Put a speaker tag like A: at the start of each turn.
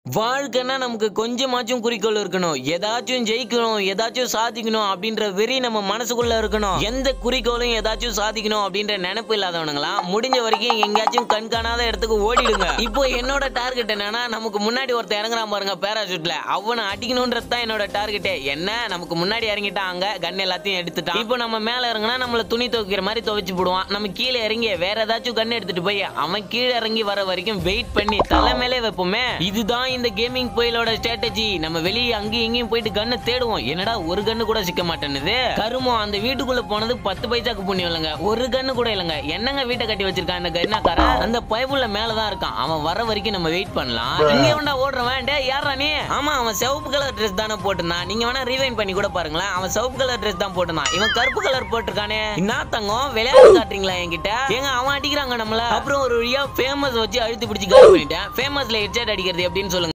A: வாழ்க்கைன்னா நமக்கு கொஞ்சமாச்சும் குறிக்கோள் இருக்கணும் ஏதாச்சும் ஜெயிக்கணும் ஏதாச்சும் சாதிக்கணும் அப்படின்ற வெறி நம்ம மனசுக்குள்ள இருக்கணும் எந்த குறிக்கோளும் ஏதாச்சும் சாதிக்கணும் அப்படின்ற நினைப்பு இல்லாதவனுங்களாம் முடிஞ்ச வரைக்கும் எங்கேயாச்சும் கண்காணாத இடத்துக்கு ஓடிடுங்க இப்போ என்னோட டார்கெட் என்னன்னா நமக்கு முன்னாடி ஒருத்தர் இறங்குறான் பாருங்க பேராசூட்ல அவனை அடிக்கணும்ன்றது தான் என்னோட டார்கெட்டே என்ன நமக்கு முன்னாடி இறங்கிட்டான் அங்க கன் எல்லாத்தையும் எடுத்துட்டான் இப்போ நம்ம மேல இறங்கினா நம்மள துணி துவைக்கிற மாதிரி துவைச்சு போடுவான் நம்ம கீழே இறங்கி வேற ஏதாச்சும் கன் எடுத்துட்டு போய் அவன் கீழே இறங்கி வர வரைக்கும் வெயிட் பண்ணி தலை மேலே வைப்போமே இதுதான் இந்த கேமிங் புயலோட ஸ்ட்ராட்டஜி நம்ம வெளியே அங்கேயும் இங்கேயும் போயிட்டு கண்ணு தேடுவோம் என்னடா ஒரு கண்ணு கூட சிக்க மாட்டேன்னுது கருமோ அந்த வீட்டுக்குள்ள போனது பத்து பைசாக்கு புண்ணியம் இல்லைங்க ஒரு கண்ணு கூட இல்லைங்க என்னங்க வீட்டை கட்டி வச்சிருக்கான் இந்த கண்ணாக்காரன் அந்த பைப்புள்ள மேலதான் இருக்கான் அவன் வர வரைக்கும் நம்ம வெயிட் பண்ணலாம் இங்க வேண்டா ஓடுறவன் டே யாரா நீ ஆமா அவன் சிவப்பு கலர் ட்ரெஸ் தானே போட்டிருந்தான் நீங்க வேணா ரீவைன் பண்ணி கூட பாருங்களேன் அவன் சிவப்பு கலர் ட்ரெஸ் தான் போட்டிருந்தான் இவன் கருப்பு கலர் போட்டிருக்கானே என்ன தங்கம் விளையாட்டு காட்டுறீங்களா என்கிட்ட ஏங்க அவன் அடிக்கிறாங்க நம்மள அப்புறம் ஒரு வழியா ஃபேமஸ் வச்சு அழுத்தி பிடிச்சி காலி பண்ணிட்டேன் ஃபேமஸ்ல ஹெட்செட் அடிக்கிறது எப்படின்னு சொல்லுங்க